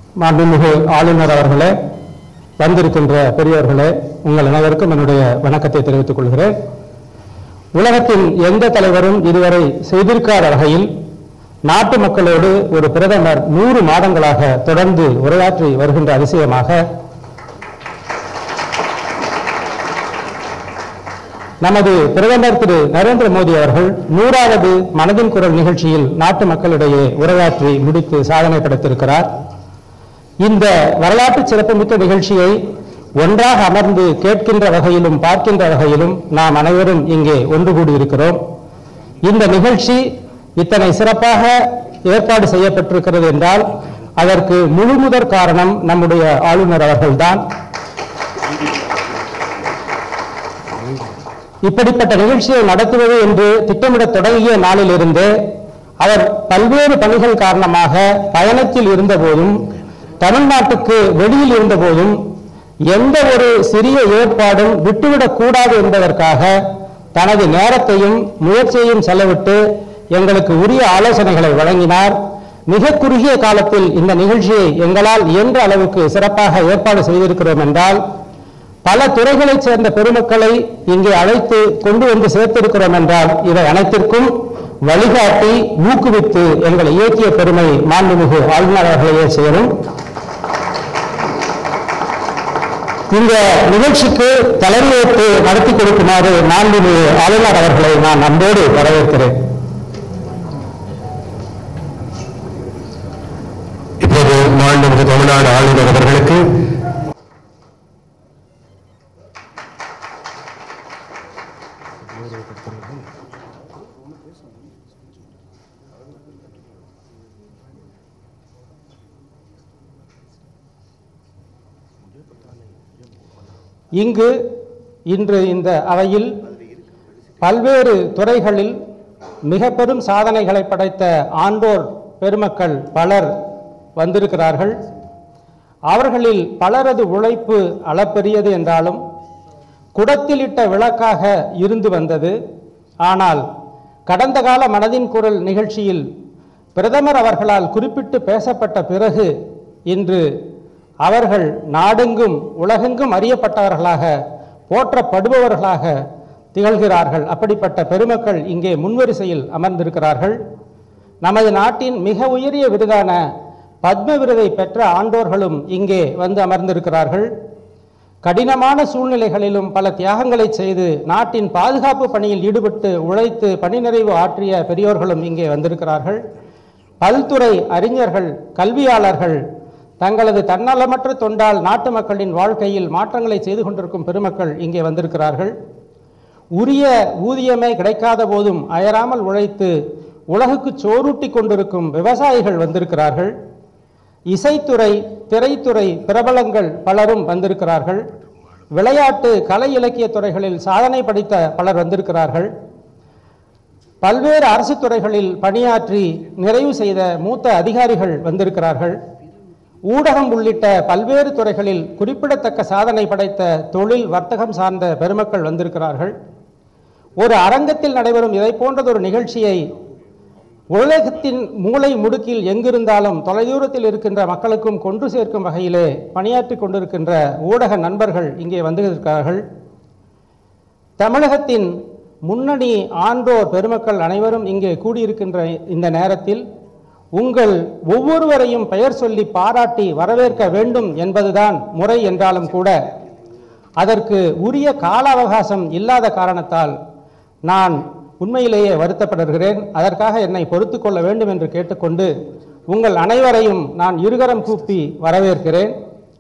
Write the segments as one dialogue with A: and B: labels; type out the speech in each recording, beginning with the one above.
A: மாண்புமிகு ஆளுநர் அவர்களே வந்திருக்கின்ற பெரியவர்களே உங்கள் அனைவருக்கும் என்னுடைய வணக்கத்தை தெரிவித்துக் கொள்கிறேன் உலகத்தின் எந்த தலைவரும் இதுவரை செய்திருக்காத வகையில் நாட்டு மக்களோடு ஒரு பிரதமர் நூறு மாதங்களாக தொடர்ந்து உரையாற்றி வருகின்ற அதிசயமாக நமது பிரதமர் திரு நரேந்திர மோடி அவர்கள் நூறாவது மனதின் குரல் நிகழ்ச்சியில் நாட்டு மக்களிடையே உரையாற்றி முடித்து சாதனை படைத்திருக்கிறார் இந்த வரலாற்று சிறப்புமிக்க நிகழ்ச்சியை ஒன்றாக அமர்ந்து கேட்கின்ற வகையிலும் பார்க்கின்ற வகையிலும் நாம் அனைவரும் இங்கே ஒன்று கூடியிருக்கிறோம் இந்த நிகழ்ச்சி இத்தனை சிறப்பாக ஏற்பாடு செய்யப்பட்டிருக்கிறது என்றால் அதற்கு முழுமுதற் காரணம் நம்முடைய ஆளுநர் அவர்கள்தான் இப்படிப்பட்ட நிகழ்ச்சியை நடத்துவது என்று திட்டமிடத் தொடங்கிய நாளிலிருந்து அவர் பல்வேறு பணிகள் காரணமாக பயணத்தில் இருந்தபோதும் தமிழ்நாட்டுக்கு வெளியில் இருந்தபோதும் எந்த ஒரு சிறிய ஏற்பாடும் விட்டுவிடக் கூடாது என்பதற்காக தனது நேரத்தையும் முயற்சியையும் செலவிட்டு எங்களுக்கு உரிய ஆலோசனைகளை வழங்கினார் மிக குறுகிய காலத்தில் இந்த நிகழ்ச்சியை எங்களால் இயன்ற அளவுக்கு சிறப்பாக ஏற்பாடு செய்திருக்கிறோம் என்றால் பல துறைகளைச் சேர்ந்த பெருமக்களை இங்கே அழைத்து கொண்டு வந்து சேர்த்திருக்கிறோம் என்றால் இவை அனைத்திற்கும் வழிகாட்டி ஊக்குவித்து எங்களை இயக்கிய பெருமை மாண்புமிகு ஆளுநர் அவர்களையே சேரும் இந்த நிகழ்ச்சிக்கு தலைமையேற்று நடத்தி கொடுக்குமாறு மாண்புமிகு ஆளுநர் அவர்களை நான் அன்போடு வரவேற்கிறேன்
B: இப்போது மாண்புமிகு தமிழ்நாடு ஆளுநர் அவர்களுக்கு
A: இங்கு இன்று இந்த அவையில் பல்வேறு துறைகளில் மிக பெரும் சாதனைகளை படைத்த ஆண்டோர் பெருமக்கள் பலர் வந்திருக்கிறார்கள் அவர்களில் பலரது உழைப்பு அளப்பெரியது என்றாலும் குடத்திலிட்ட விளக்காக இருந்து வந்தது ஆனால் கடந்த கால மனதின் குரல் நிகழ்ச்சியில் பிரதமர் அவர்களால் குறிப்பிட்டு பேசப்பட்ட பிறகு இன்று அவர்கள் நாடெங்கும் உலகெங்கும் அறியப்பட்டவர்களாக போற்றப்படுபவர்களாக திகழ்கிறார்கள் அப்படிப்பட்ட பெருமக்கள் இங்கே முன்வரிசையில் அமர்ந்திருக்கிறார்கள் நமது நாட்டின் மிக உயரிய விருதான பத்ம விருதை பெற்ற ஆண்டோர்களும் இங்கே வந்து அமர்ந்திருக்கிறார்கள் கடினமான சூழ்நிலைகளிலும் பல தியாகங்களை செய்து நாட்டின் பாதுகாப்பு பணியில் ஈடுபட்டு உழைத்து பணி நிறைவு ஆற்றிய பெரியோர்களும் இங்கே வந்திருக்கிறார்கள் பல்துறை அறிஞர்கள் கல்வியாளர்கள் தங்களது தன்னலமற்ற தொண்டால் நாட்டு மக்களின் வாழ்க்கையில் மாற்றங்களை செய்து கொண்டிருக்கும் பெருமக்கள் இங்கே வந்திருக்கிறார்கள் உரிய ஊதியமே கிடைக்காத போதும் அயராமல் உழைத்து உலகுக்கு சோறூட்டி கொண்டிருக்கும் விவசாயிகள் வந்திருக்கிறார்கள் இசைத்துறை திரைத்துறை பிரபலங்கள் பலரும் வந்திருக்கிறார்கள் விளையாட்டு கலை இலக்கிய துறைகளில் சாதனை படைத்த பலர் வந்திருக்கிறார்கள் பல்வேறு அரசு துறைகளில் பணியாற்றி நிறைவு செய்த மூத்த அதிகாரிகள் வந்திருக்கிறார்கள் ஊடகம் உள்ளிட்ட பல்வேறு துறைகளில் குறிப்பிடத்தக்க சாதனை படைத்த தொழில் வர்த்தகம் சார்ந்த பெருமக்கள் வந்திருக்கிறார்கள் ஒரு அரங்கத்தில் நடைபெறும் இதை போன்றதொரு நிகழ்ச்சியை உலகத்தின் மூளை முடுக்கில் எங்கிருந்தாலும் தொலைதூரத்தில் இருக்கின்ற மக்களுக்கும் கொண்டு சேர்க்கும் வகையிலே பணியாற்றி கொண்டிருக்கின்ற ஊடக நண்பர்கள் இங்கே வந்திருக்கிறார்கள் தமிழகத்தின் முன்னணி ஆன்றோர் பெருமக்கள் அனைவரும் இங்கே கூடியிருக்கின்ற இந்த நேரத்தில் உங்கள் ஒவ்வொருவரையும் பெயர் சொல்லி பாராட்டி வரவேற்க வேண்டும் என்பதுதான் முறை என்றாலும் கூட அதற்கு உரிய கால அவகாசம் இல்லாத காரணத்தால் நான் உண்மையிலேயே வருத்தப்படுகிறேன் அதற்காக என்னை பொறுத்து கொள்ள வேண்டும் என்று கேட்டுக்கொண்டு உங்கள் அனைவரையும் நான் இருகரம் கூப்பி வரவேற்கிறேன்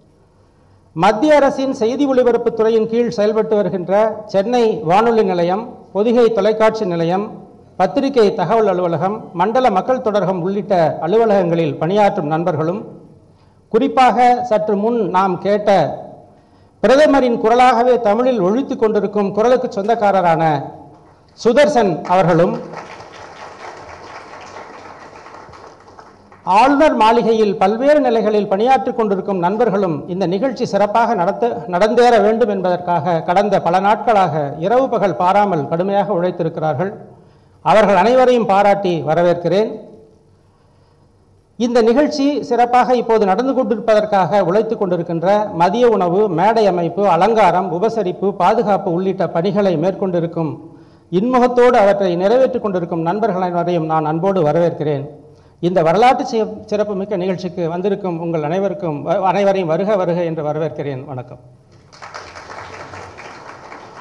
A: மத்திய அரசின் செய்தி ஒலிபரப்புத் துறையின் கீழ் செயல்பட்டு வருகின்ற சென்னை வானொலி நிலையம் பொதிகை தொலைக்காட்சி நிலையம் பத்திரிகை தகவல் அலுவலகம் மண்டல மக்கள் தொடர்பகம் உள்ளிட்ட அலுவலகங்களில் பணியாற்றும் நண்பர்களும் குறிப்பாக சற்று முன் நாம் கேட்ட பிரதமரின் குரலாகவே தமிழில் ஒழித்து கொண்டிருக்கும் குரலுக்கு சொந்தக்காரரான சுதர்சன் அவர்களும் ஆளுநர் மாளிகையில் பல்வேறு நிலைகளில் பணியாற்றிக் கொண்டிருக்கும் நண்பர்களும் இந்த நிகழ்ச்சி சிறப்பாக நடத்த நடந்தேற வேண்டும் என்பதற்காக கடந்த பல நாட்களாக இரவு பகல் பாராமல் கடுமையாக உழைத்திருக்கிறார்கள் அவர்கள் அனைவரையும் பாராட்டி வரவேற்கிறேன் இந்த நிகழ்ச்சி சிறப்பாக இப்போது நடந்து கொண்டிருப்பதற்காக உழைத்துக் கொண்டிருக்கின்ற மதிய உணவு மேடை அமைப்பு அலங்காரம் உபசரிப்பு பாதுகாப்பு உள்ளிட்ட பணிகளை மேற்கொண்டிருக்கும் இன்முகத்தோடு அவற்றை நிறைவேற்றிக் கொண்டிருக்கும் நண்பர்கள் அனைவரையும் நான் அன்போடு வரவேற்கிறேன் இந்த வரலாற்று சி- சிறப்புமிக்க நிகழ்ச்சிக்கு வந்திருக்கும் உங்கள் அனைவருக்கும் வ- அனைவரையும் வருக வருக என்று வரவேற்கிறேன் வணக்கம்